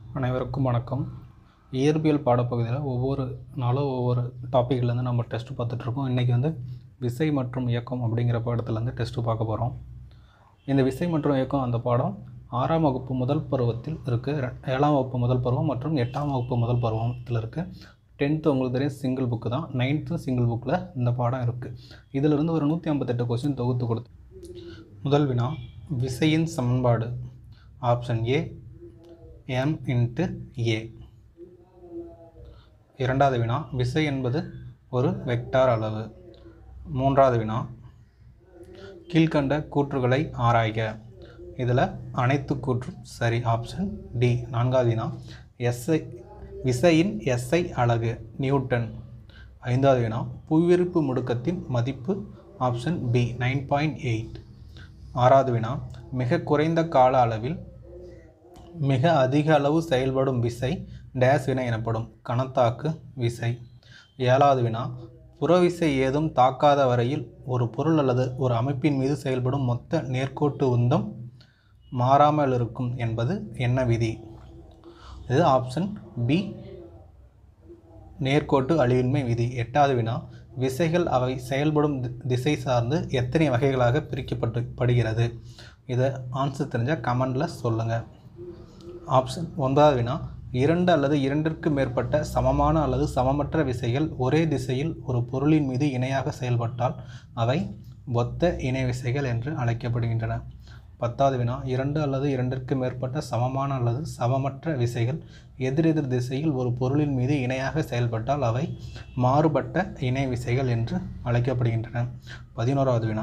அனைவருக்கும் வணக்கம் இயற்பியல் பாடப்பகுதியில் ஒவ்வொரு நாளும் ஒவ்வொரு டாப்பிக்லேருந்து நம்ம டெஸ்ட் பார்த்துட்ருக்கோம் இன்றைக்கி வந்து விசை மற்றும் இயக்கம் அப்படிங்கிற பாடத்துலேருந்து டெஸ்ட்டு பார்க்க போகிறோம் இந்த விசை மற்றும் இயக்கம் அந்த பாடம் ஆறாம் வகுப்பு முதல் பருவத்தில் இருக்குது ஏழாம் வகுப்பு முதல் பருவம் மற்றும் எட்டாம் வகுப்பு முதல் பருவத்தில் இருக்குது டென்த்து உங்களுக்கு தெரியும் சிங்கிள் புக்கு தான் நைன்த்தும் சிங்கிள் புக்கில் இந்த பாடம் இருக்குது இதிலிருந்து ஒரு நூற்றி ஐம்பத்தெட்டு கொஸ்டின் தொகுத்து கொடுத்து முதல் வினா விசையின் சமன்பாடு option A M into A இரண்டாவது வினா விசை என்பது ஒரு வெக்டார் அளவு மூன்றாவது வினா கீழ்கண்ட கூற்றுகளை ஆராய்க இதில் அனைத்து கூற்றும் சரி ஆப்ஷன் டி நான்காவது வினா எஸ்ஐ விசையின் எஸ்ஐ அலகு நியூட்டன் ஐந்தாவது வினா புவியிருப்பு முடுக்கத்தின் மதிப்பு option B nine point eight ஆறாவது வினா மிக குறைந்த கால அளவில் மிக அதிக அளவு செயல்படும் விசை டேஸ் வினை எனப்படும் கணத்தாக்கு விசை ஏழாவது வினா புறவிசை ஏதும் தாக்காத வரையில் ஒரு பொருள் அல்லது ஒரு அமைப்பின் மீது செயல்படும் மொத்த நேர்க்கோட்டு உந்தம் மாறாமல் இருக்கும் என்பது என்ன விதி இது ஆப்ஷன் பி நேர்க்கோட்டு அழிவின்மை விதி எட்டாவது வினா விசைகள் அவை செயல்படும் தி- திசை சார்ந்து எத்தனை வகைகளாக பிரிக்கப்பட்டு படுகிறது இதை ஆன்சர் தெரிஞ்சால் கமெண்டில் சொல்லுங்கள் ஆப்ஷன் ஒன்பதாவது வினா இரண்டு அல்லது இரண்டிற்கு மேற்பட்ட சமமான அல்லது சமமற்ற விசைகள் ஒரே திசையில் ஒரு பொருளின் மீது இணையாக செயல்பட்டால் அவை ஒத்த இணை விசைகள் என்று அழைக்கப்படுகின்றன பத்தாவது வினா இரண்டு அல்லது இரண்டிற்கு மேற்பட்ட சமமான அல்லது சமமற்ற விசைகள் எதிரெதிர் திசையில் ஒரு பொருளின் மீது இணையாக செயல்பட்டால் அவை மாறுபட்ட இணை விசைகள் என்று அழைக்கப்படுகின்றன பதினோராவது வினா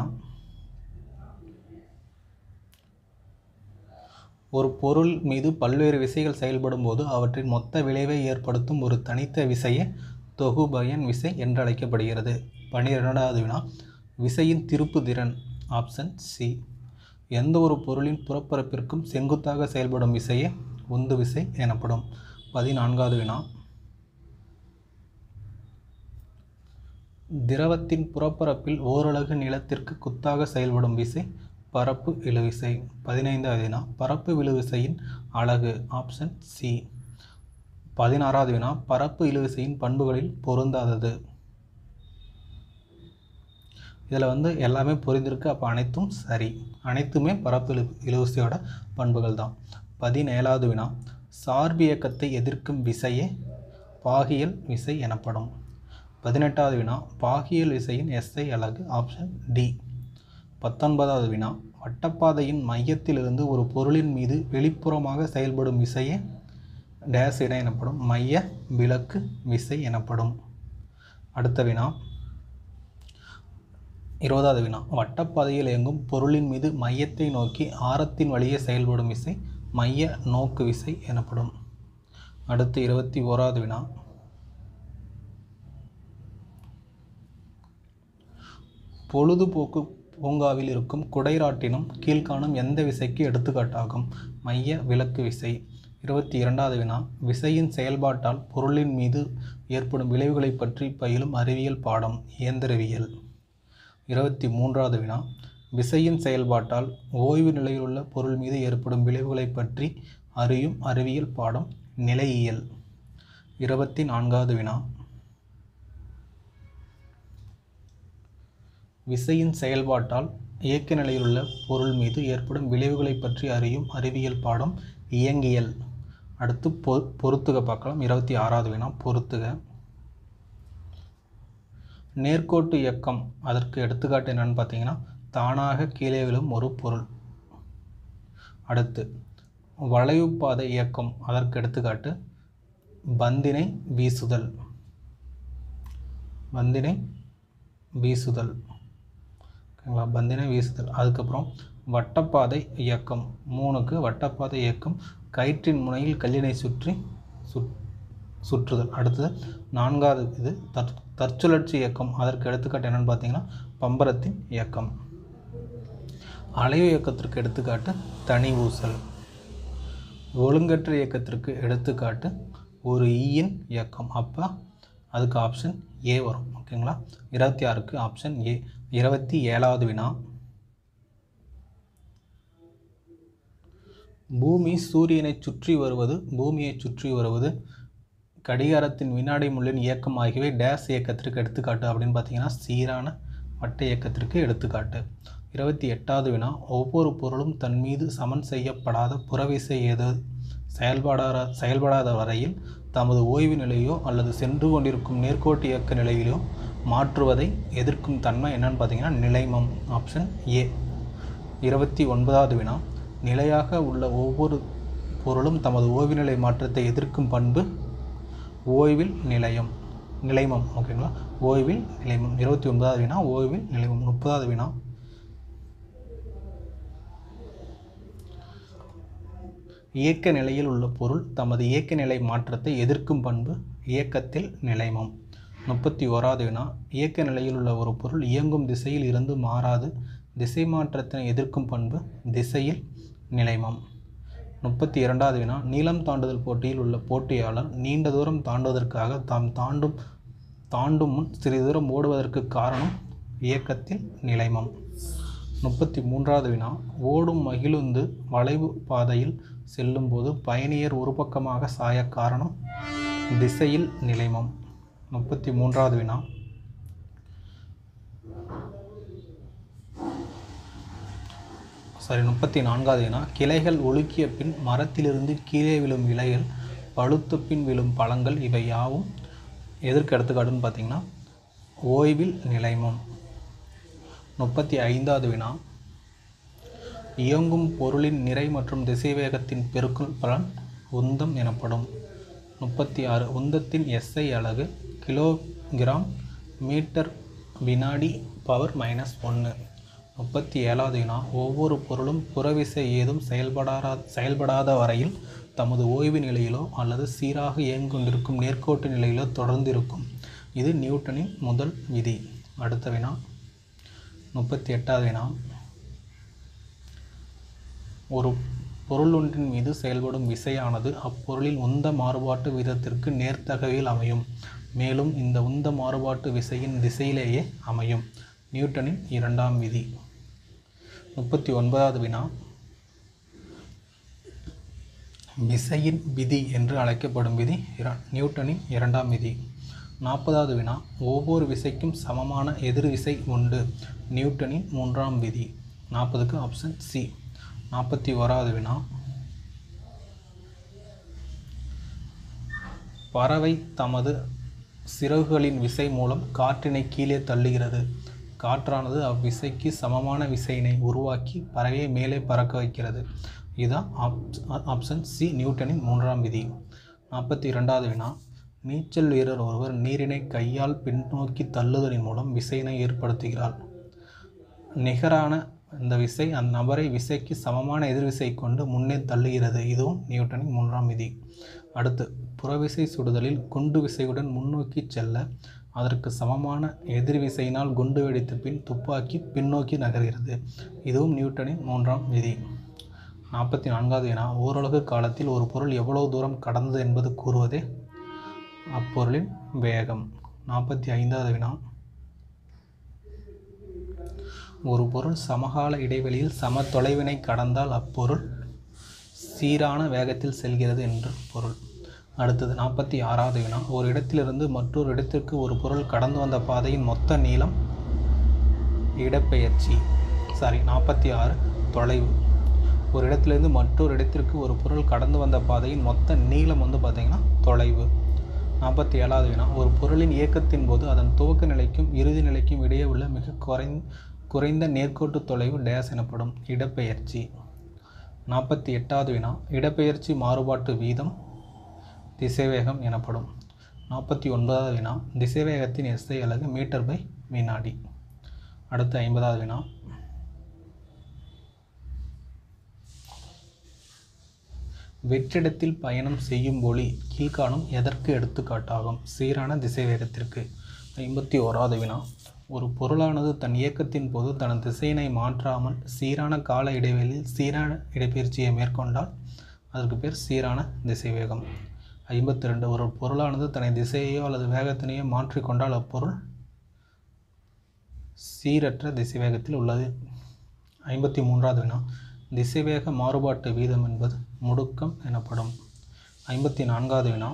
ஒரு பொருள் மீது பல்வேறு விசைகள் செயல்படும் போது அவற்றின் மொத்த விளைவை ஏற்படுத்தும் ஒரு தனித்த விசையே தொகுபயன் விசை என்று அழைக்கப்படுகிறது பன்னிரெண்டாவது வினா விசையின் திருப்பு திறன் ஆப்ஷன் சி எந்த ஒரு பொருளின் புறப்பரப்பிற்கும் செங்குத்தாக செயல்படும் விசையே உந்து விசை எனப்படும் பதினான்காவது வினா திரவத்தின் புறப்பரப்பில் ஓரலகு நீளத்திற்கு குத்தாக செயல்படும் விசை பரப்பு இழுவிசை பதினைந்தாவது வினா பரப்பு இழுவிசையின் அலகு ஆப்ஷன் சி பதினாறாவது வினா பரப்பு இழுவிசையின் பண்புகளில் பொருந்தாதது இதில் வந்து எல்லாமே புரிந்திருக்கு அப்போ அனைத்தும் சரி அனைத்துமே பரப்பு இழு இழுவிசையோட பண்புகள் தான் பதினேழாவது வினா சார்பு இயக்கத்தை எதிர்க்கும் விசையே பாகியல் விசை எனப்படும் பதினெட்டாவது வினா பாகியல் விசையின் எஸ்ஐ அலகு ஆப்ஷன் டி பத்தொன்பதாவது வினா வட்டப்பாதையின் மையத்திலிருந்து ஒரு பொருளின் மீது வெளிப்புறமாக செயல்படும் விசையே டேஸ் இணை எனப்படும் மைய விலக்கு விசை எனப்படும் அடுத்த வினா இருபதாவது வினா வட்டப்பாதையில் இயங்கும் பொருளின் மீது மையத்தை நோக்கி ஆரத்தின் வழியே செயல்படும் விசை மைய நோக்கு விசை எனப்படும் அடுத்து இருபத்தி ஓராவது வினா பொழுதுபோக்கு பூங்காவில் இருக்கும் குடைராட்டினம் கீழ்காணும் எந்த விசைக்கு எடுத்துக்காட்டாகும் மைய விலக்கு விசை இருபத்தி இரண்டாவது வினா விசையின் செயல்பாட்டால் பொருளின் மீது ஏற்படும் விளைவுகளை பற்றி பயிலும் அறிவியல் பாடம் இயந்திரவியல் இருபத்தி மூன்றாவது வினா விசையின் செயல்பாட்டால் ஓய்வு நிலையிலுள்ள பொருள் மீது ஏற்படும் விளைவுகளை பற்றி அறியும் அறிவியல் பாடம் நிலையியல் இருபத்தி நான்காவது வினா விசையின் செயல்பாட்டால் இயக்க நிலையிலுள்ள பொருள் மீது ஏற்படும் விளைவுகளை பற்றி அறியும் அறிவியல் பாடம் இயங்கியல் அடுத்து பொ பொறுத்துக பார்க்கலாம் இருபத்தி ஆறாவது வினா பொறுத்துக நேர்க்கோட்டு இயக்கம் அதற்கு எடுத்துக்காட்டு என்னன்னு பார்த்தீங்கன்னா தானாக கீழே விழும் ஒரு பொருள் அடுத்து வளைவுப்பாதை இயக்கம் அதற்கு எடுத்துக்காட்டு பந்தினை வீசுதல் பந்தினை வீசுதல் ஓகேங்களா பந்தினை வீசுதல் அதுக்கப்புறம் வட்டப்பாதை இயக்கம் மூணுக்கு வட்டப்பாதை இயக்கம் கயிற்றின் முனையில் கல்லினை சுற்றி சுட் சுற்றுதல் அடுத்தது நான்காவது இது தற் தற்சுழற்சி இயக்கம் அதற்கு எடுத்துக்காட்டு என்னென்னு பார்த்தீங்கன்னா பம்பரத்தின் இயக்கம் அலைவு இயக்கத்திற்கு எடுத்துக்காட்டு தனி ஊசல் ஒழுங்கற்ற இயக்கத்திற்கு எடுத்துக்காட்டு ஒரு ஈயின் இயக்கம் அப்போ அதுக்கு ஆப்ஷன் ஏ வரும் ஓகேங்களா இருபத்தி ஆறுக்கு ஆப்ஷன் ஏ இருபத்தி ஏழாவது வினா பூமி சூரியனை சுற்றி வருவது பூமியை சுற்றி வருவது கடிகாரத்தின் வினாடி முள்ளின் இயக்கம் ஆகியவை டேஸ் இயக்கத்திற்கு எடுத்துக்காட்டு அப்படின்னு பார்த்தீங்கன்னா சீரான வட்ட இயக்கத்திற்கு எடுத்துக்காட்டு இருபத்தி எட்டாவது வினா ஒவ்வொரு பொருளும் தன் மீது சமன் செய்யப்படாத புறவிசை ஏது செயல்படாத செயல்படாத வரையில் தமது ஓய்வு நிலையோ அல்லது சென்று கொண்டிருக்கும் நேர்கோட்டு இயக்க நிலையிலோ மாற்றுவதை எதிர்க்கும் தன்மை என்னன்னு பார்த்தீங்கன்னா நிலைமம் ஆப்ஷன் ஏ இருபத்தி ஒன்பதாவது வினா நிலையாக உள்ள ஒவ்வொரு பொருளும் தமது ஓய்வு நிலை மாற்றத்தை எதிர்க்கும் பண்பு ஓய்வில் நிலையம் நிலைமம் ஓகேங்களா ஓய்வில் நிலைமம் இருபத்தி ஒன்பதாவது வினா ஓய்வில் நிலைமம் முப்பதாவது வினா இயக்க நிலையில் உள்ள பொருள் தமது இயக்க நிலை மாற்றத்தை எதிர்க்கும் பண்பு இயக்கத்தில் நிலைமம் முப்பத்தி ஓராவது வினா இயக்க நிலையில் உள்ள ஒரு பொருள் இயங்கும் திசையில் இருந்து மாறாது திசை மாற்றத்தினை எதிர்க்கும் பண்பு திசையில் நிலைமம் முப்பத்தி இரண்டாவது வினா நீளம் தாண்டுதல் போட்டியில் உள்ள போட்டியாளர் நீண்ட தூரம் தாண்டுவதற்காக தாம் தாண்டும் தாண்டும் முன் சிறிது தூரம் ஓடுவதற்கு காரணம் இயக்கத்தில் நிலைமம் முப்பத்தி மூன்றாவது வினா ஓடும் மகிழுந்து வளைவு பாதையில் செல்லும்போது பயணியர் ஒரு பக்கமாக சாய காரணம் திசையில் நிலைமம் முப்பத்தி மூன்றாவது வினா சாரி முப்பத்தி நான்காவது வினா கிளைகள் ஒழுக்கிய பின் மரத்திலிருந்து கீழே விழும் இலைகள் பழுத்த பின் விழும் பழங்கள் இவை யாவும் எதற்கு எடுத்துக்காட்டுன்னு பார்த்தீங்கன்னா ஓய்வில் நிலைமம் முப்பத்தி ஐந்தாவது வினா இயங்கும் பொருளின் நிறை மற்றும் திசைவேகத்தின் பெருக்கல் பலன் உந்தம் எனப்படும் முப்பத்தி ஆறு உந்தத்தின் எஸ்ஐ அலகு கிலோகிராம் மீட்டர் வினாடி பவர் மைனஸ் ஒன்று முப்பத்தி ஏழாவது வினா ஒவ்வொரு பொருளும் புறவிசை ஏதும் செயல்படாத செயல்படாத வரையில் தமது ஓய்வு நிலையிலோ அல்லது சீராக இயங்கிக்கொண்டிருக்கும் நேர்கோட்டு நிலையிலோ தொடர்ந்து இருக்கும் இது நியூட்டனின் முதல் விதி அடுத்த வினா முப்பத்தி எட்டாவது வினா ஒரு பொருள் ஒன்றின் மீது செயல்படும் விசையானது அப்பொருளின் உந்த மாறுபாட்டு விதத்திற்கு நேர்த்தகவில் அமையும் மேலும் இந்த உந்த மாறுபாட்டு விசையின் திசையிலேயே அமையும் நியூட்டனின் இரண்டாம் விதி முப்பத்தி ஒன்பதாவது வினா விசையின் விதி என்று அழைக்கப்படும் விதி இர- நியூட்டனின் இரண்டாம் விதி நாற்பதாவது வினா ஒவ்வொரு விசைக்கும் சமமான எதிர் விசை உண்டு நியூட்டனின் மூன்றாம் விதி நாற்பதுக்கு ஆப்ஷன் சி நாற்பத்தி ஓராவது வினா பறவை தமது சிறகுகளின் விசை மூலம் காற்றினை கீழே தள்ளுகிறது காற்றானது அவ்விசைக்கு சமமான விசையினை உருவாக்கி பறவையை மேலே பறக்க வைக்கிறது இதுதான் ஆப் ஆப்ஷன் சி நியூட்டனின் மூன்றாம் விதி நாற்பத்தி இரண்டாவது வினா நீச்சல் வீரர் ஒருவர் நீரினை கையால் பின்னோக்கி தள்ளுதலின் மூலம் விசையினை ஏற்படுத்துகிறார் நிகரான இந்த விசை அந்த நபரை விசைக்கு சமமான எதிர்விசை கொண்டு முன்னே தள்ளுகிறது இதுவும் நியூட்டனின் மூன்றாம் விதி அடுத்து புறவிசை சுடுதலில் குண்டு விசையுடன் முன்னோக்கி செல்ல அதற்கு சமமான எதிர்விசையினால் குண்டு வெடித்த பின் துப்பாக்கி பின்னோக்கி நகர்கிறது இதுவும் நியூட்டனின் மூன்றாம் விதி நாற்பத்தி நான்காவது வினா ஓரலகு காலத்தில் ஒரு பொருள் எவ்வளவு தூரம் கடந்தது என்பது கூறுவதே அப்பொருளின் வேகம் நாற்பத்தி ஐந்தாவது வினா ஒரு பொருள் சமகால இடைவெளியில் சம தொலைவினை கடந்தால் அப்பொருள் சீரான வேகத்தில் செல்கிறது என்று பொருள் அடுத்தது நாற்பத்தி ஆறாவது வினா ஒரு இடத்திலிருந்து மற்றொரு இடத்திற்கு ஒரு பொருள் கடந்து வந்த பாதையின் மொத்த நீளம் இடப்பெயர்ச்சி சாரி நாற்பத்தி ஆறு தொலைவு ஒரு இடத்திலிருந்து மற்றொரு இடத்திற்கு ஒரு பொருள் கடந்து வந்த பாதையின் மொத்த நீளம் வந்து பார்த்திங்கன்னா தொலைவு நாற்பத்தி ஏழாவது வினா ஒரு பொருளின் இயக்கத்தின் போது அதன் துவக்க நிலைக்கும் இறுதி நிலைக்கும் இடையே உள்ள மிக குறை குறைந்த நேர்க்கோட்டு தொலைவு டேஸ் எனப்படும் இடப்பெயர்ச்சி நாற்பத்தி எட்டாவது வினா இடப்பெயர்ச்சி மாறுபாட்டு வீதம் திசைவேகம் எனப்படும் நாற்பத்தி ஒன்பதாவது வினா திசைவேகத்தின் எஸ்ஐ அலகு மீட்டர் பை வினாடி அடுத்து ஐம்பதாவது வினா வெற்றிடத்தில் பயணம் செய்யும் ஒளி கீழ்காணும் எதற்கு எடுத்துக்காட்டாகும் சீரான திசைவேகத்திற்கு ஐம்பத்தி ஓராவது வினா ஒரு பொருளானது தன் இயக்கத்தின் போது தனது திசையினை மாற்றாமல் சீரான கால இடைவெளியில் சீரான இடப்பெயர்ச்சியை மேற்கொண்டால் அதற்கு பேர் சீரான திசைவேகம் ஐம்பத்தி ரெண்டு ஒரு பொருளானது தனது திசையையோ அல்லது வேகத்தினையோ மாற்றிக்கொண்டால் அப்பொருள் சீரற்ற திசைவேகத்தில் உள்ளது ஐம்பத்தி மூன்றாவது வினா திசைவேக மாறுபாட்டு வீதம் என்பது முடுக்கம் எனப்படும் ஐம்பத்தி நான்காவது வினா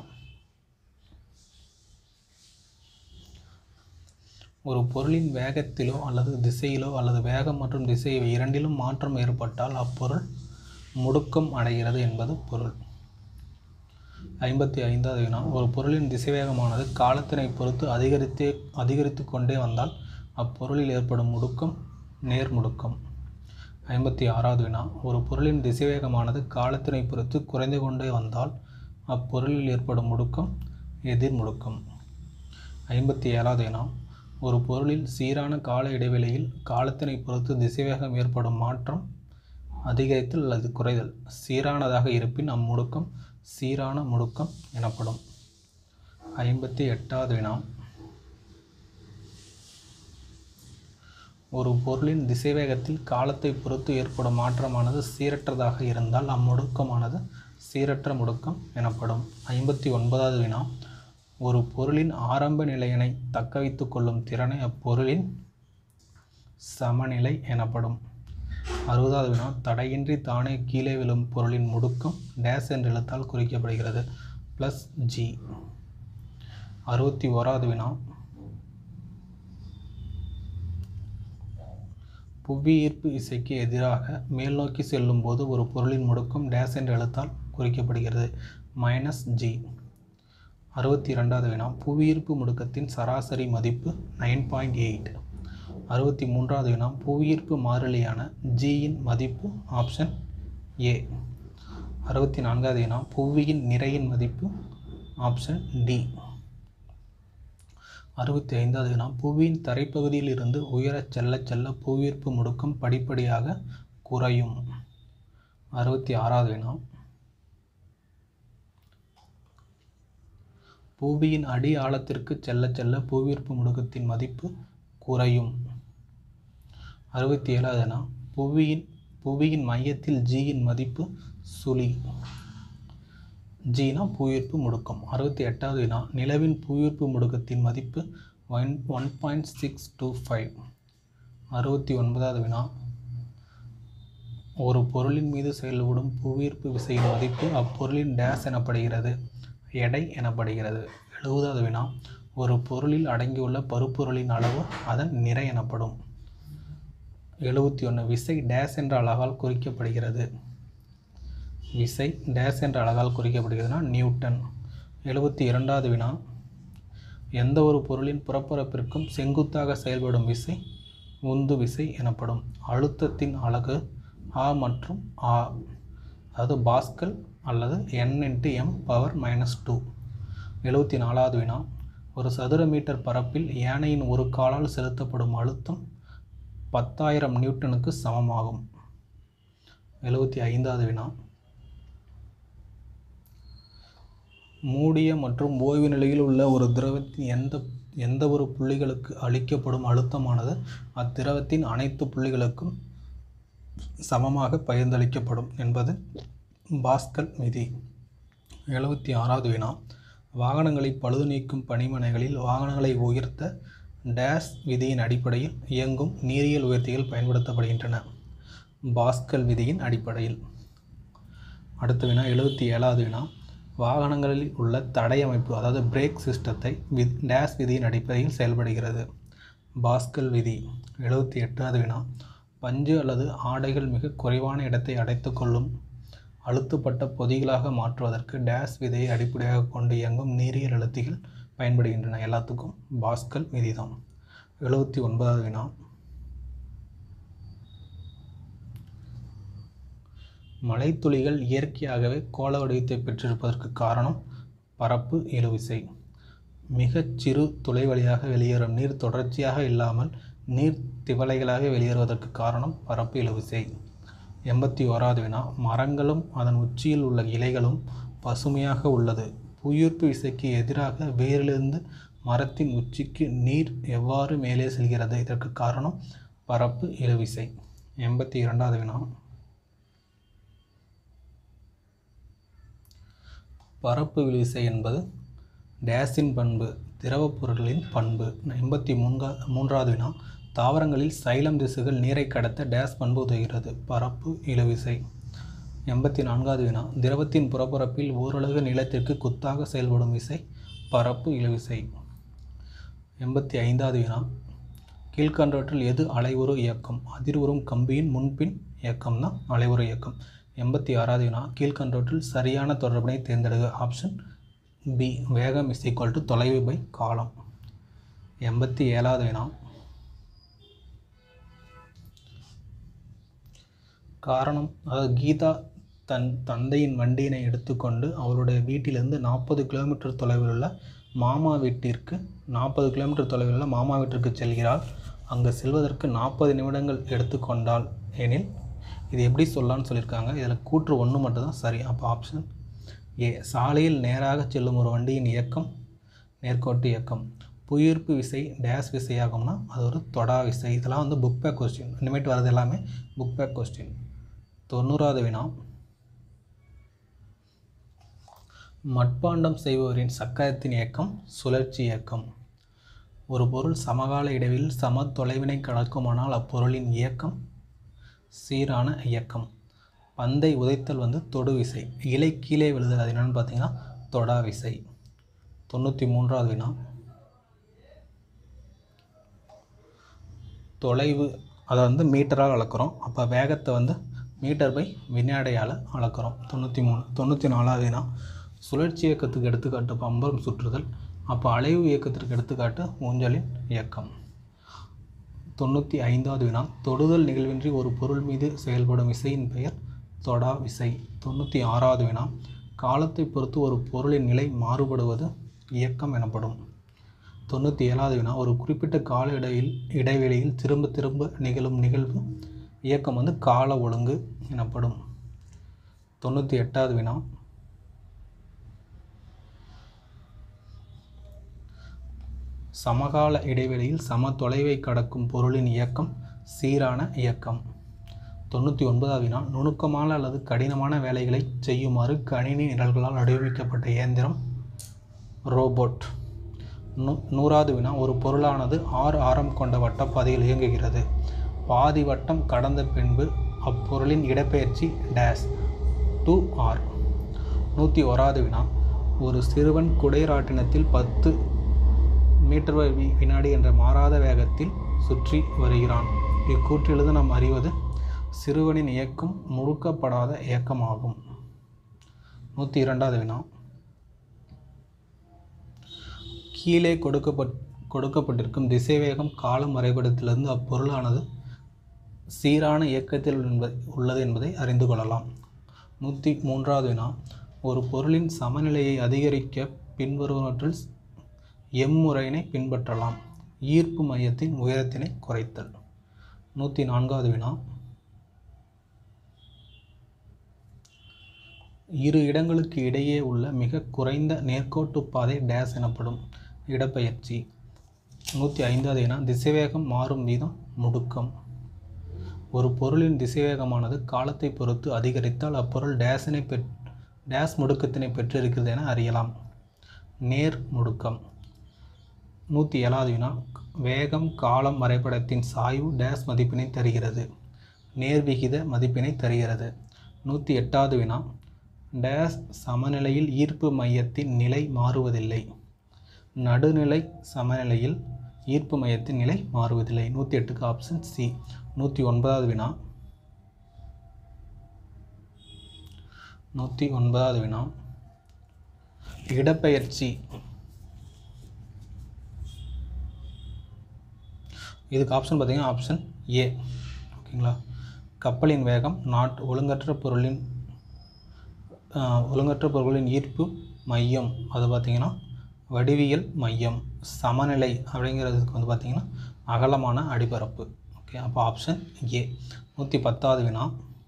ஒரு பொருளின் வேகத்திலோ அல்லது திசையிலோ அல்லது வேகம் மற்றும் திசை இவை இரண்டிலும் மாற்றம் ஏற்பட்டால் அப்பொருள் முடுக்கம் அடைகிறது என்பது பொருள் ஐம்பத்தி ஐந்தாவது வினா ஒரு பொருளின் திசைவேகமானது காலத்தினை பொறுத்து அதிகரித்தே அதிகரித்து கொண்டே வந்தால் அப்பொருளில் ஏற்படும் முடுக்கம் நேர்முடுக்கம் ஐம்பத்தி ஆறாவது வினா ஒரு பொருளின் திசைவேகமானது காலத்தினை பொறுத்து குறைந்து கொண்டே வந்தால் அப்பொருளில் ஏற்படும் முடுக்கம் எதிர் முடுக்கம் ஐம்பத்தி ஏழாவது வினா ஒரு பொருளில் சீரான கால இடைவெளியில் காலத்தினை பொறுத்து திசைவேகம் ஏற்படும் மாற்றம் அதிகரித்தல் அல்லது குறைதல் சீரானதாக இருப்பின் அம்முடுக்கம் சீரான முடுக்கம் எனப்படும் ஐம்பத்தி எட்டாவது வினா ஒரு பொருளின் திசைவேகத்தில் காலத்தை பொறுத்து ஏற்படும் மாற்றமானது சீரற்றதாக இருந்தால் அம்முடுக்கமானது சீரற்ற முடுக்கம் எனப்படும் ஐம்பத்தி ஒன்பதாவது வினா ஒரு பொருளின் ஆரம்ப நிலையினை தக்கவைத்து கொள்ளும் திறனை அப்பொருளின் சமநிலை எனப்படும் அறுபதாவது வினா தடையின்றி தானே கீழே விழும் பொருளின் முடுக்கம் டேஸ் என்ற எழுத்தால் குறிக்கப்படுகிறது ப்ளஸ் ஜி அறுபத்தி ஓராவது வினா புவியீர்ப்பு விசைக்கு எதிராக மேல் நோக்கி செல்லும் போது ஒரு பொருளின் முடுக்கம் டேஸ் என்ற எழுத்தால் குறிக்கப்படுகிறது மைனஸ் ஜி அறுபத்தி இரண்டாவது வினா புவியீர்ப்பு முடுக்கத்தின் சராசரி மதிப்பு நைன் பாயிண்ட் எயிட் அறுபத்தி மூன்றாவது வினா புவியீர்ப்பு மாறிலியான ஜியின் மதிப்பு ஆப்ஷன் ஏ அறுபத்தி நான்காவது வினா புவியின் நிறையின் மதிப்பு ஆப்ஷன் டி அறுபத்தி ஐந்தாவது வினா புவியின் தரைப்பகுதியில் இருந்து உயரச் செல்ல செல்ல புவியீர்ப்பு முடுக்கம் படிப்படியாக குறையும் அறுபத்தி ஆறாவது வினா புவியின் அடி ஆழத்திற்கு செல்ல செல்ல புவியீர்ப்பு முடுக்கத்தின் மதிப்பு குறையும் அறுபத்தி ஏழாவது வினா புவியின் புவியின் மையத்தில் ஜியின் மதிப்பு சுழி ஜினா புவியீர்ப்பு முடுக்கம் அறுபத்தி எட்டாவது வினா நிலவின் புவியீர்ப்பு முடுக்கத்தின் மதிப்பு one one point six two five அறுபத்தி ஒன்பதாவது வினா ஒரு பொருளின் மீது செயல்படும் புவியீர்ப்பு விசையின் மதிப்பு அப்பொருளின் டேஸ் எனப்படுகிறது எடை எனப்படுகிறது எழுபதாவது வினா ஒரு பொருளில் அடங்கியுள்ள பருப்பொருளின் அளவு அதன் நிறை எனப்படும் எழுபத்தி ஒன்று விசை டேஸ் என்ற அழகால் குறிக்கப்படுகிறது விசை டேஸ் என்ற அழகால் குறிக்கப்படுகிறதுனா நியூட்டன் எழுபத்தி இரண்டாவது வினா எந்த ஒரு பொருளின் புறப்பரப்பிற்கும் செங்குத்தாக செயல்படும் விசை உந்து விசை எனப்படும் அழுத்தத்தின் அலகு ஆ மற்றும் ஆ அதாவது பாஸ்கல் அல்லது N into M power minus two எழுபத்தி நாலாவது வினா ஒரு சதுர மீட்டர் பரப்பில் யானையின் ஒரு காலால் செலுத்தப்படும் அழுத்தம் பத்தாயிரம் நியூட்டனுக்கு சமமாகும் எழுபத்தி ஐந்தாவது வினா மூடிய மற்றும் ஓய்வு நிலையில் உள்ள ஒரு திரவத்தின் எந்த எந்த ஒரு புள்ளிகளுக்கு அளிக்கப்படும் அழுத்தமானது அத்திரவத்தின் அனைத்து புள்ளிகளுக்கும் சமமாக பகிர்ந்தளிக்கப்படும் என்பது பாஸ்கல் விதி எழுபத்தி ஆறாவது வினா வாகனங்களை பழுது நீக்கும் பணிமனைகளில் வாகனங்களை உயர்த்த டேஸ் விதியின் அடிப்படையில் இயங்கும் நீரியல் உயர்த்திகள் பயன்படுத்தப்படுகின்றன பாஸ்கல் விதியின் அடிப்படையில் அடுத்த வினா எழுபத்தி ஏழாவது வினா வாகனங்களில் உள்ள தடை அமைப்பு அதாவது பிரேக் சிஸ்டத்தை வி டேஸ் விதியின் அடிப்படையில் செயல்படுகிறது பாஸ்கல் விதி எழுபத்தி எட்டாவது வினா பஞ்சு அல்லது ஆடைகள் மிக குறைவான இடத்தை அடைத்துக் கொள்ளும் அழுத்தப்பட்ட பொதிகளாக மாற்றுவதற்கு டேஸ் விதியை அடிப்படையாக கொண்டு இயங்கும் நீரியல் அழுத்திகள் பயன்படுகின்றன எல்லாத்துக்கும் பாஸ்கல் விதி தான் எழுபத்தி ஒன்பதாவது வினா மழைத்துளிகள் இயற்கையாகவே கோள வடிவத்தை பெற்றிருப்பதற்கு காரணம் பரப்பு இழுவிசை மிகச் சிறு துளை வழியாக வெளியேறும் நீர் தொடர்ச்சியாக இல்லாமல் நீர் திவலைகளாக வெளியேறுவதற்கு காரணம் பரப்பு இழுவிசை எண்பத்தி ஓராவது வினா மரங்களும் அதன் உச்சியில் உள்ள இலைகளும் பசுமையாக உள்ளது புவியீர்ப்பு விசைக்கு எதிராக வேரிலிருந்து மரத்தின் உச்சிக்கு நீர் எவ்வாறு மேலே செல்கிறது இதற்கு காரணம் பரப்பு இழுவிசை எண்பத்தி இரண்டாவது வினா பரப்பு விசை என்பது டேஸின் பண்பு திரவப் பொருட்களின் பண்பு எண்பத்தி மூன்றா மூன்றாவது வினா தாவரங்களில் சைலம் திசுகள் நீரை கடத்த டேஸ் பண்பு உதவுகிறது பரப்பு இழுவிசை எண்பத்தி நான்காவது வினா திரவத்தின் புறப்பரப்பில் ஓரலகு நீளத்திற்கு குத்தாக செயல்படும் விசை பரப்பு இழுவிசை எண்பத்தி ஐந்தாவது வினா கீழ்கண்டவற்றில் எது அலைவுறு இயக்கம் அதிர்வுறும் கம்பியின் முன்பின் இயக்கம் தான் அலைவுறு இயக்கம் எண்பத்தி ஆறாவது வினா கீழ்கண்டவற்றில் சரியான தொடர்பினை தேர்ந்தெடுக்க ஆப்ஷன் பி வேகம் இஸ் ஈக்குவல் டு தொலைவு பை காலம் எண்பத்தி ஏழாவது வினா காரணம் அதாவது கீதா தன் தந்தையின் வண்டியினை எடுத்துக்கொண்டு அவருடைய வீட்டிலிருந்து நாற்பது கிலோமீட்டர் தொலைவில் உள்ள மாமா வீட்டிற்கு நாற்பது கிலோமீட்டர் தொலைவில் உள்ள மாமா வீட்டிற்கு செல்கிறாள் அங்கு செல்வதற்கு நாற்பது நிமிடங்கள் எடுத்துக்கொண்டால் எனில் இது எப்படி சொல்லலாம்னு சொல்லியிருக்காங்க இதில் கூற்று ஒன்று மட்டும்தான் சரி அப்போ ஆப்ஷன் ஏ சாலையில் நேராக செல்லும் ஒரு வண்டியின் இயக்கம் நேர்கோட்டு இயக்கம் புவியீர்ப்பு விசை டேஸ் விசையாகும்னா அது ஒரு தொடா விசை இதெல்லாம் வந்து புக் பேக் கொஸ்டின் இனிமேட்டு வர்றது எல்லாமே புக் பேக் கொஸ்டின் தொண்ணூறாவது வினா மட்பாண்டம் செய்பவரின் சக்கரத்தின் இயக்கம் சுழற்சி இயக்கம் ஒரு பொருள் சமகால இடைவெளியில் சம தொலைவினை கடக்குமானால் அப்பொருளின் இயக்கம் சீரான இயக்கம் பந்தை உதைத்தல் வந்து தொடு விசை இலை கீழே விழுதல் அது என்னென்னு பார்த்தீங்கன்னா தொடா விசை தொண்ணூற்றி மூன்றாவது வினா தொலைவு அதை வந்து மீட்டரால் அளக்குறோம் அப்போ வேகத்தை வந்து மீட்டர் பை வினாடியால் அளக்குறோம் தொண்ணூற்றி மூணு தொண்ணூற்றி நாலாவது வினா சுழற்சி இயக்கத்துக்கு எடுத்துக்காட்டு பம்பரம் சுற்றுதல் அப்போ அலைவு இயக்கத்திற்கு எடுத்துக்காட்டு ஊஞ்சலின் இயக்கம் தொண்ணூற்றி ஐந்தாவது வினா தொடுதல் நிகழ்வின்றி ஒரு பொருள் மீது செயல்படும் விசையின் பெயர் தொடா விசை தொண்ணூற்றி ஆறாவது வினா காலத்தை பொறுத்து ஒரு பொருளின் நிலை மாறுபடுவது இயக்கம் எனப்படும் தொண்ணூற்றி ஏழாவது வினா ஒரு குறிப்பிட்ட கால இடையில் இடைவெளியில் திரும்ப திரும்ப நிகழும் நிகழ்வு இயக்கம் வந்து கால ஒழுங்கு எனப்படும் தொண்ணூற்றி எட்டாவது வினா சமகால இடைவெளியில் சம தொலைவை கடக்கும் பொருளின் இயக்கம் சீரான இயக்கம் தொண்ணூற்றி ஒன்பதாவது வினா நுணுக்கமான அல்லது கடினமான வேலைகளை செய்யுமாறு கணினி நிரல்களால் வடிவமைக்கப்பட்ட இயந்திரம் ரோபோட் நூ நூறாவது வினா ஒரு பொருளானது ஆறு ஆரம் கொண்ட வட்டப்பாதையில் இயங்குகிறது பாதி வட்டம் கடந்த பின்பு அப்பொருளின் இடப்பெயர்ச்சி டேஸ் டூ ஆர் நூற்றி ஓராவது வினா ஒரு சிறுவன் குடைராட்டினத்தில் பத்து மீட்டர் வி வினாடி என்ற மாறாத வேகத்தில் சுற்றி வருகிறான் இக்கூற்றிலிருந்து நாம் அறிவது சிறுவனின் இயக்கம் முழுக்கப்படாத இயக்கமாகும் நூற்றி இரண்டாவது வினா கீழே கொடுக்கப்பட் கொடுக்கப்பட்டிருக்கும் திசைவேகம் காலம் வரைபடத்திலிருந்து அப்பொருளானது சீரான இயக்கத்தில் என்ப- உள்ளது என்பதை அறிந்து கொள்ளலாம் நூற்றி மூன்றாவது வினா ஒரு பொருளின் சமநிலையை அதிகரிக்க பின்வருவனவற்றில் எம்முறையினை பின்பற்றலாம் ஈர்ப்பு மையத்தின் உயரத்தினை குறைத்தல் நூற்றி நான்காவது வினா இரு இடங்களுக்கு இடையே உள்ள மிக குறைந்த நேர்க்கோட்டு பாதை டேஸ் எனப்படும் இடப்பெயர்ச்சி நூற்றி ஐந்தாவது வினா திசைவேகம் மாறும் வீதம் முடுக்கம் ஒரு பொருளின் திசைவேகமானது காலத்தை பொறுத்து அதிகரித்தால் அப்பொருள் டேஸினை பெற் டேஸ் முடுக்கத்தினை பெற்றிருக்கிறது என அறியலாம் நேர் முடுக்கம் நூற்றி ஏழாவது வினா வேகம் காலம் வரைபடத்தின் சாய்வு டேஸ் மதிப்பினை தருகிறது நேர்விகித மதிப்பினை தருகிறது நூற்றி எட்டாவது வினா டேஸ் சமநிலையில் ஈர்ப்பு மையத்தின் நிலை மாறுவதில்லை நடுநிலை சமநிலையில் ஈர்ப்பு மையத்தின் நிலை மாறுவதில்லை நூற்றி எட்டுக்கு ஆப்ஷன் சி நூற்றி ஒன்பதாவது வினா நூற்றி ஒன்பதாவது வினா இடப்பெயர்ச்சி இதுக்கு ஆப்ஷன் பார்த்தீங்கன்னா ஆப்ஷன் ஏ ஓகேங்களா கப்பலின் வேகம் நாட் ஒழுங்கற்ற பொருளின் ஆஹ், ஒழுங்கற்ற பொருளின் ஈர்ப்பு மையம் அது பார்த்தீங்கன்னா வடிவியல் மையம் சமநிலை அப்படிங்கிறதுக்கு வந்து பார்த்தீங்கன்னா அகலமான அடிபரப்பு ஓகே அப்போ ஆப்ஷன் ஏ நூற்றி பத்தாவது வினா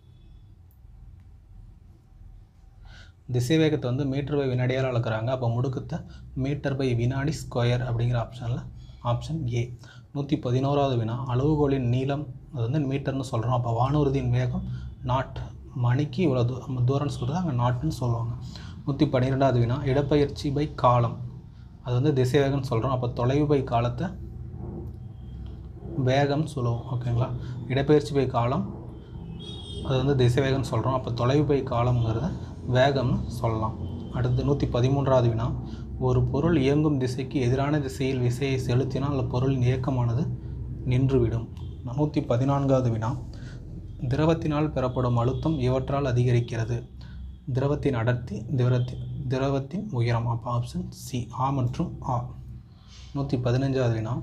திசைவேகத்தை வந்து மீட்டர் பை வினாடியால் அளக்குறாங்க அப்போ முடுக்கத்தை மீட்டர் பை வினாடி ஸ்கொயர் அப்படிங்கிற ஆப்ஷனில் ஆப்ஷன் ஏ நூற்றி பதினோராவது வினா அளவுகோலின் நீளம் அது வந்து மீட்டர்னு சொல்கிறோம் அப்போ வானூர்தியின் வேகம் நாட் மணிக்கு இவ்வளோ தூ நம்ம தூரம்னு சொல்கிறது அங்கே நாட்டுன்னு சொல்லுவாங்க நூற்றி பன்னிரெண்டாவது வினா இடப்பெயர்ச்சி பை காலம் அது வந்து திசைவேகம்னு சொல்கிறோம் அப்போ தொலைவு பை காலத்தை வேகம் சொல்லுவோம் ஓகேங்களா இடப்பெயர்ச்சி பை காலம் அது வந்து திசைவேகம்னு சொல்கிறோம் அப்போ தொலைவு பை காலம்ங்கிறத வேகம்னு சொல்லலாம் அடுத்து நூற்றி பதிமூன்றாவது வினா ஒரு பொருள் இயங்கும் திசைக்கு எதிரான திசையில் விசையை செலுத்தினால் அந்த பொருளின் இயக்கமானது நின்றுவிடும் நூற்றி பதினான்காவது வினா திரவத்தினால் பெறப்படும் அழுத்தம் இவற்றால் அதிகரிக்கிறது திரவத்தின் அடர்த்தி திரவத்தின் திரவத்தின் உயரம் அப்போ ஆப்ஷன் சி ஆ மற்றும் ஆ நூற்றி பதினஞ்சாவது வினா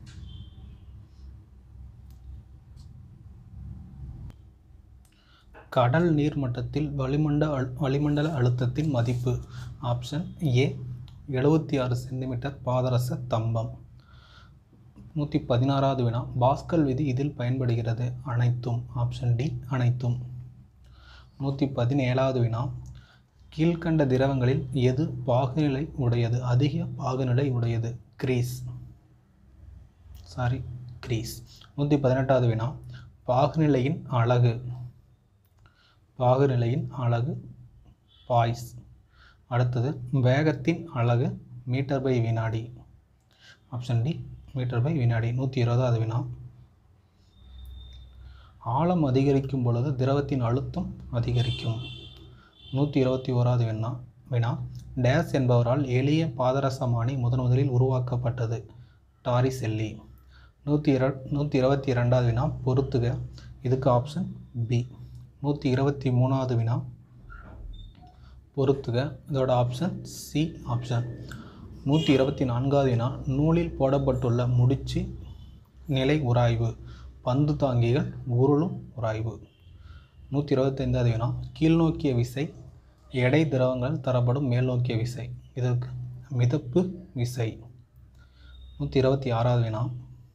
கடல் நீர் மட்டத்தில் வளிமண்ட அழு வளிமண்டல அழுத்தத்தின் மதிப்பு ஆப்ஷன் ஏ எழுபத்தி ஆறு சென்டிமீட்டர் பாதரச தம்பம் நூற்றி பதினாறாவது வினா பாஸ்கல் விதி இதில் பயன்படுகிறது அனைத்தும் ஆப்ஷன் டி அனைத்தும் நூற்றி பதினேழாவது வினா கீழ்கண்ட திரவங்களில் எது பாகுநிலை உடையது அதிக பாகுநிலை உடையது கிரீஸ் சாரி கிரீஸ் நூற்றி பதினெட்டாவது வினா பாகுநிலையின் அழகு பாகுநிலையின் அலகு பாய்ஸ் அடுத்தது வேகத்தின் அலகு மீட்டர் பை வினாடி ஆப்ஷன் டி மீட்டர் பை வினாடி நூற்றி இருபதாவது வினா ஆழம் அதிகரிக்கும் பொழுது திரவத்தின் அழுத்தம் அதிகரிக்கும் நூற்றி இருபத்தி ஓராவது வினா வினா டேஸ் என்பவரால் எளிய பாதரசமானி முதன் முதலில் உருவாக்கப்பட்டது டாரி செல்லி நூற்றி இர நூற்றி இருபத்தி இரண்டாவது வினா பொறுத்துக இதுக்கு ஆப்ஷன் பி நூற்றி இருபத்தி மூணாவது வினா பொறுத்துக இதோட ஆப்ஷன் சி ஆப்ஷன் நூற்றி இருபத்தி நான்காவது வினா நூலில் போடப்பட்டுள்ள முடிச்சு நிலை உராய்வு பந்து தாங்கிகள் உருளும் உராய்வு நூற்றி இருபத்தைந்தாவது வினா கீழ்நோக்கிய விசை எடை திரவங்கள் தரப்படும் மேல்நோக்கிய விசை இதற்கு மிதப்பு விசை நூற்றி இருபத்தி ஆறாவது வினா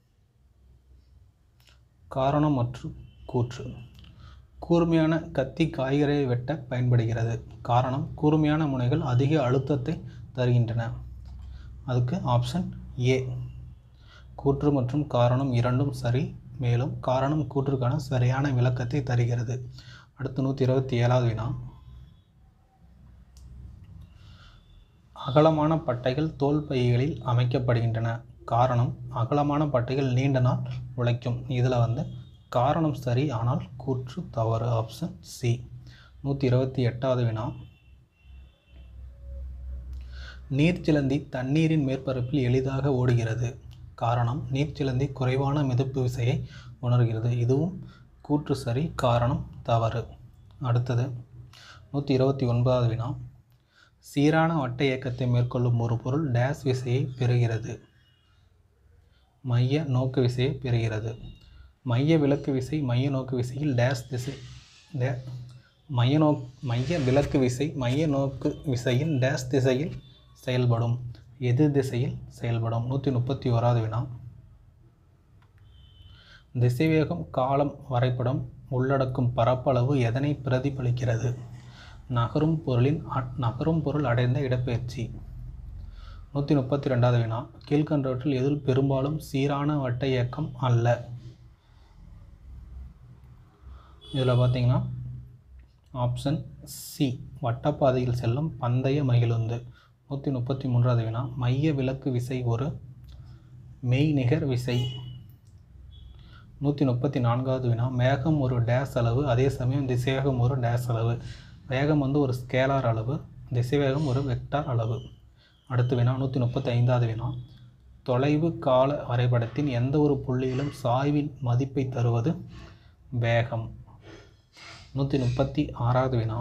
காரணம் மற்றும் கூற்று கூர்மையான கத்தி காய்கறியை வெட்ட பயன்படுகிறது காரணம் கூர்மையான முனைகள் அதிக அழுத்தத்தை தருகின்றன அதுக்கு ஆப்ஷன் ஏ கூற்று மற்றும் காரணம் இரண்டும் சரி மேலும் காரணம் கூற்றுக்கான சரியான விளக்கத்தை தருகிறது அடுத்து நூற்றி இருபத்தி ஏழாவது வினா அகலமான பட்டைகள் தோல் பைகளில் அமைக்கப்படுகின்றன காரணம் அகலமான பட்டைகள் நீண்ட நாள் உழைக்கும் இதில் வந்து காரணம் சரி ஆனால் கூற்று தவறு ஆப்ஷன் சி நூற்றி இருபத்தி எட்டாவது வினா நீர்ச்சிலந்தி தண்ணீரின் மேற்பரப்பில் எளிதாக ஓடுகிறது காரணம் நீர்ச்சிலந்தி குறைவான மிதப்பு விசையை உணர்கிறது இதுவும் கூற்று சரி காரணம் தவறு அடுத்தது நூற்றி இருபத்தி ஒன்பதாவது வினா சீரான வட்ட இயக்கத்தை மேற்கொள்ளும் ஒரு பொருள் டேஸ் விசையை பெறுகிறது மைய நோக்கு விசையை பெறுகிறது மைய விலக்கு விசை மைய நோக்கு விசையில் டேஸ் திசை டே மைய நோக் மைய விலக்கு விசை மைய நோக்கு விசையின் டேஸ் திசையில் செயல்படும் எதிர் திசையில் செயல்படும் நூற்றி முப்பத்தி ஓராவது வினா திசைவேகம் காலம் வரைபடம் உள்ளடக்கும் பரப்பளவு எதனை பிரதிபலிக்கிறது நகரும் பொருளின் அ- நகரும் பொருள் அடைந்த இடப்பெயர்ச்சி நூற்றி முப்பத்தி ரெண்டாவது வினா கீழ்கண்டவற்றில் எதில் பெரும்பாலும் சீரான வட்ட இயக்கம் அல்ல இதில் பார்த்தீங்கன்னா ஆப்ஷன் சி வட்டப்பாதையில் செல்லும் பந்தய மகிழுந்து நூற்றி முப்பத்தி மூன்றாவது வினா மைய விலக்கு விசை ஒரு மெய்நிகர் விசை நூற்றி முப்பத்தி நான்காவது வினா மேகம் ஒரு டேஸ் அளவு அதே சமயம் திசைவேகம் ஒரு டேஸ் அளவு வேகம் வந்து ஒரு ஸ்கேலார் அளவு திசைவேகம் ஒரு வெக்டார் அளவு அடுத்து வினா நூற்றி முப்பத்தி ஐந்தாவது வினா தொலைவு கால வரைபடத்தின் எந்த ஒரு புள்ளியிலும் சாய்வின் மதிப்பை தருவது வேகம் நூற்றி முப்பத்தி ஆறாவது வினா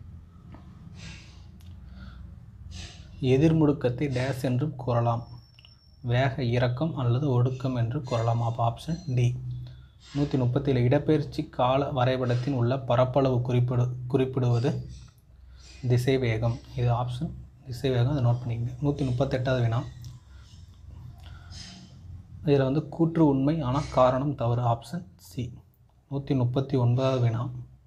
எதிர்முடுக்கத்தை டேஸ் என்றும் கூறலாம் வேக இறக்கம் அல்லது ஒடுக்கம் என்று கூறலாம் அப்போ ஆப்ஷன் டி நூற்றி முப்பத்தேழு இடப்பெயர்ச்சி கால வரைபடத்தின் உள்ள பரப்பளவு குறிப்பிடு குறிப்பிடுவது திசைவேகம் இது ஆப்ஷன் திசைவேகம் அதை நோட் பண்ணிக்கங்க நூற்றி முப்பத்தெட்டாவது வினா இதில் வந்து கூற்று உண்மை ஆனால் காரணம் தவறு ஆப்ஷன் சி நூற்றி முப்பத்தி ஒன்பதாவது வினா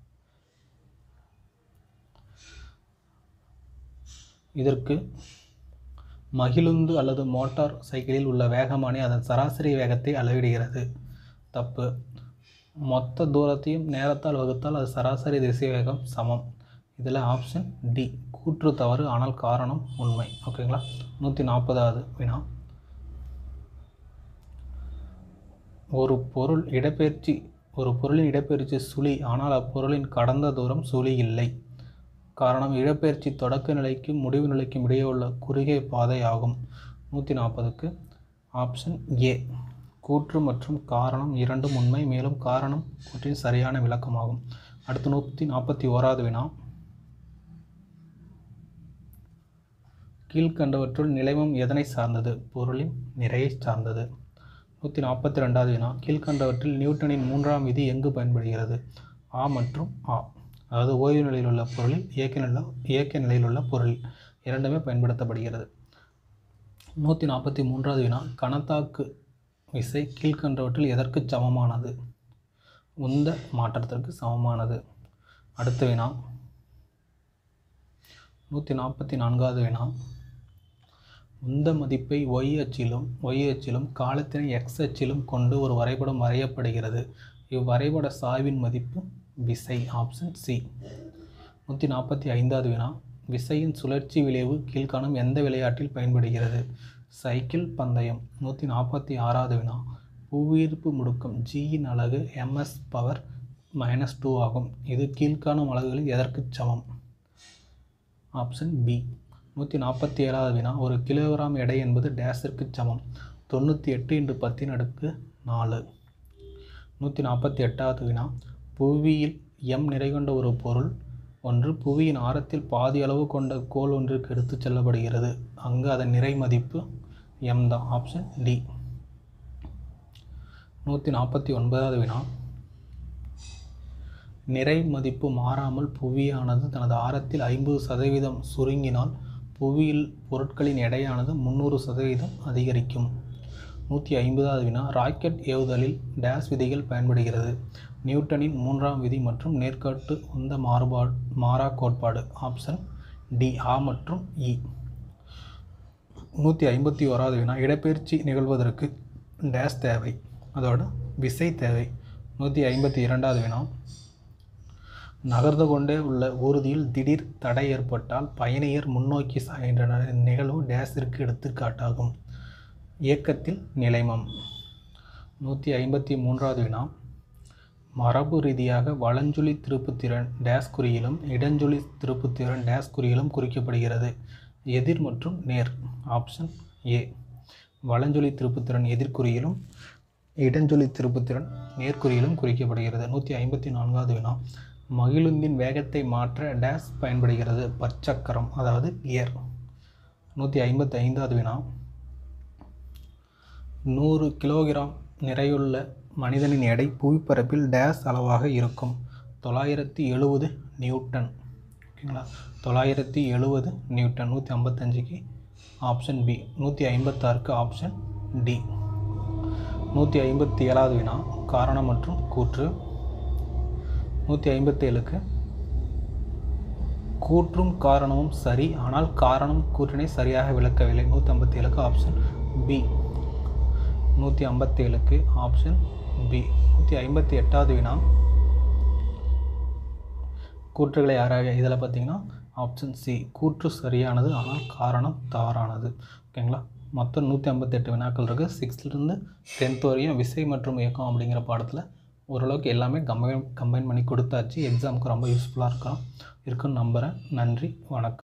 இதற்கு மகிழுந்து அல்லது மோட்டார் சைக்கிளில் உள்ள வேகமானி அதன் சராசரி வேகத்தை அளவிடுகிறது தப்பு மொத்த தூரத்தையும் நேரத்தால் வகுத்தால் அது சராசரி திசை வேகம் சமம் இதில் ஆப்ஷன் டி கூற்று தவறு ஆனால் காரணம் உண்மை ஓகேங்களா நூற்றி நாற்பதாவது வினா ஒரு பொருள் இடப்பெயர்ச்சி ஒரு பொருளின் இடப்பெயர்ச்சி சுழி ஆனால் அப்பொருளின் கடந்த தூரம் சுழி இல்லை காரணம் இடப்பெயர்ச்சி தொடக்க நிலைக்கும் முடிவு நிலைக்கும் இடையே உள்ள குறுகிய பாதை ஆகும் நூற்றி நாற்பதுக்கு ஆப்ஷன் ஏ கூற்று மற்றும் காரணம் இரண்டும் உண்மை மேலும் காரணம் கூற்றின் சரியான விளக்கமாகும் அடுத்து நூற்றி நாற்பத்தி ஓராவது வினா கீழ்கண்டவற்றுள் நிலைமம் எதனை சார்ந்தது பொருளின் நிறையை சார்ந்தது நூற்றி நாற்பத்தி ரெண்டாவது வினா கீழ்கண்டவற்றில் நியூட்டனின் மூன்றாம் விதி எங்கு பயன்படுகிறது ஆ மற்றும் ஆ அதாவது ஓய்வு நிலையில் உள்ள பொருளில் இயக்க நிலை இயக்க நிலையில் உள்ள பொருள் இரண்டுமே பயன்படுத்தப்படுகிறது நூற்றி நாற்பத்தி மூன்றாவது வினா கணத்தாக்கு விசை கீழ்கண்டவற்றில் எதற்கு சமமானது உந்த மாற்றத்திற்கு சமமானது அடுத்த வினா நூற்றி நாற்பத்தி நான்காவது வினா உந்த மதிப்பை ஒய் அச்சிலும் ஒய் அச்சிலும் காலத்தினை எக்ஸ் அச்சிலும் கொண்டு ஒரு வரைபடம் வரையப்படுகிறது இவ்வரைபட சாய்வின் மதிப்பு விசை ஆப்ஷன் சி நூற்றி நாற்பத்தி ஐந்தாவது வினா விசையின் சுழற்சி விளைவு கீழ்காணும் எந்த விளையாட்டில் பயன்படுகிறது சைக்கிள் பந்தயம் நூற்றி நாற்பத்தி ஆறாவது வினா புவியீர்ப்பு முடுக்கம் ஜியின் அலகு எம்எஸ் பவர் மைனஸ் டூ ஆகும் இது கீழ்காணும் அலகுகளில் எதற்கு சமம் ஆப்ஷன் பி நூற்றி நாற்பத்தி ஏழாவது வினா ஒரு கிலோகிராம் எடை என்பது டேஸிற்கு சமம் தொண்ணூற்றி எட்டு இன்று பத்தின் அடுக்கு நாலு நூற்றி நாற்பத்தி எட்டாவது வினா புவியில் எம் நிறை கொண்ட ஒரு பொருள் ஒன்று புவியின் ஆரத்தில் பாதி அளவு கொண்ட கோல் ஒன்றிற்கு எடுத்துச் செல்லப்படுகிறது அங்கு அதன் நிறை மதிப்பு எம் தான் ஆப்ஷன் டி நூற்றி நாற்பத்தி ஒன்பதாவது வினா நிறை மதிப்பு மாறாமல் புவியானது தனது ஆரத்தில் ஐம்பது சதவீதம் சுருங்கினால் புவியில் பொருட்களின் எடையானது முந்நூறு சதவீதம் அதிகரிக்கும் நூற்றி ஐம்பதாவது வினா ராக்கெட் ஏவுதலில் டேஸ் விதிகள் பயன்படுகிறது நியூட்டனின் மூன்றாம் விதி மற்றும் நேர்காட்டு உந்த மாறுபாடு மாறா கோட்பாடு ஆப்ஷன் டி ஆ மற்றும் இ நூற்றி ஐம்பத்தி ஓராவது வினா இடப்பெயர்ச்சி நிகழ்வதற்கு டேஸ் தேவை அதோட விசை தேவை நூற்றி ஐம்பத்தி இரண்டாவது வினா நகர்ந்து கொண்டே உள்ள ஊர்தியில் திடீர் தடை ஏற்பட்டால் பயணியர் முன்னோக்கி சாகின்றனர் இந்நிகழ்வு டேஸிற்கு எடுத்துக்காட்டாகும் இயக்கத்தில் நிலைமம் நூற்றி ஐம்பத்தி மூன்றாவது வினா மரபு ரீதியாக வலஞ்சுழி திருப்புத்திறன் டேஸ் குறியிலும் இடஞ்சுழி திருப்புத்திறன் டேஸ் குறியிலும் குறிக்கப்படுகிறது எதிர் மற்றும் நேர் ஆப்ஷன் ஏ வலஞ்சுழி திருப்புத்திறன் எதிர்குறியிலும் இடஞ்சொலி திருப்புத்திறன் நேர்குறியிலும் குறிக்கப்படுகிறது நூற்றி ஐம்பத்தி நான்காவது வினா மகிழுந்தின் வேகத்தை மாற்ற டேஸ் பயன்படுகிறது பற்சக்கரம் அதாவது கியர் நூற்றி ஐம்பத்தி ஐந்தாவது வினா நூறு கிலோகிராம் நிறையுள்ள மனிதனின் எடை புவிப்பரப்பில் டேஸ் அளவாக இருக்கும் தொள்ளாயிரத்தி எழுபது நியூட்டன் ஓகேங்களா தொள்ளாயிரத்தி எழுபது நியூட்டன் நூற்றி ஐம்பத்தஞ்சுக்கு ஆப்ஷன் பி நூற்றி ஐம்பத்தாறுக்கு ஆப்ஷன் டி நூற்றி ஐம்பத்தி ஏழாவது வினா காரணம் மற்றும் கூற்று நூற்றி ஐம்பத்தேழுக்கு கூற்றும் காரணமும் சரி ஆனால் காரணம் கூற்றினை சரியாக விளக்கவில்லை நூற்றி ஐம்பத்தேழுக்கு ஆப்ஷன் பி நூற்றி ஐம்பத்தேழுக்கு ஆப்ஷன் பி நூற்றி ஐம்பத்தி எட்டாவது வினா கூற்றுகளை ஆராய இதில் பார்த்தீங்கன்னா ஆப்ஷன் சி கூற்று சரியானது ஆனால் காரணம் தவறானது ஓகேங்களா மொத்தம் நூற்றி ஐம்பத்தெட்டு வினாக்கள் இருக்குது சிக்ஸ்த்லேருந்து டென்த் வரையும் விசை மற்றும் இயக்கம் அப்படிங்கிற பாடத்தில் ஓரளவுக்கு எல்லாமே கம்பைன் கம்பைன் பண்ணி கொடுத்தாச்சு எக்ஸாமுக்கு ரொம்ப யூஸ்ஃபுல்லாக இருக்கும் இருக்குன்னு நம்புகிறேன் நன்றி வணக்கம்